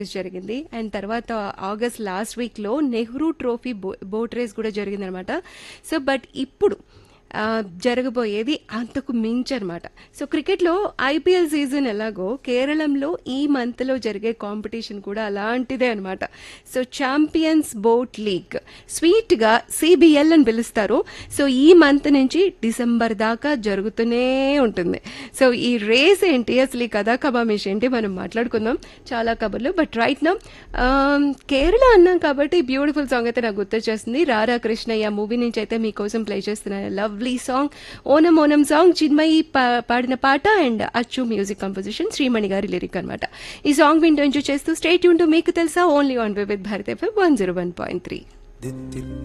జరిగింది అండ్ తర్వాత August last వీక్లో Nehru trophy boat boat race కూడా జరిగిందనమాట సో బట్ ఇప్పుడు ఆ, జరగబోయేది అంతకు మించి అనమాట సో క్రికెట్లో ఐపీఎల్ సీజన్ ఎలాగో కేరళంలో ఈ మంత్లో జరిగే కాంపిటీషన్ కూడా అలాంటిదే అనమాట సో ఛాంపియన్స్ బోట్ లీగ్ స్వీట్గా సిబిఎల్ అని పిలుస్తారు సో ఈ మంత్ నుంచి డిసెంబర్ దాకా జరుగుతూనే ఉంటుంది సో ఈ రేస్ ఏంటి అసలు ఈ కథా కబామిష్ ఏంటి మనం మాట్లాడుకుందాం చాలా కబుర్లు బట్ రైట్ నా కేరళ అన్నాం కాబట్టి బ్యూటిఫుల్ సాంగ్ అయితే నాకు గుర్తొచ్చేస్తుంది రారా కృష్ణయ్య మూవీ నుంచి అయితే మీకోసం ప్లే చేస్తున్నాను lovely song Onam Onam song Chinmayi పా- పాడిన పాట అండ్ అచ్చు మ్యూజిక్ కంపోజిషన్ శ్రీమణి గారి లిరిక్ అనమాట ఈ సాంగ్ వింటూ ఎంజాయ్ చేస్తూ స్టేట్ యూన్ టు మీకు తెలుసా only on with Bharat FM one zero one point three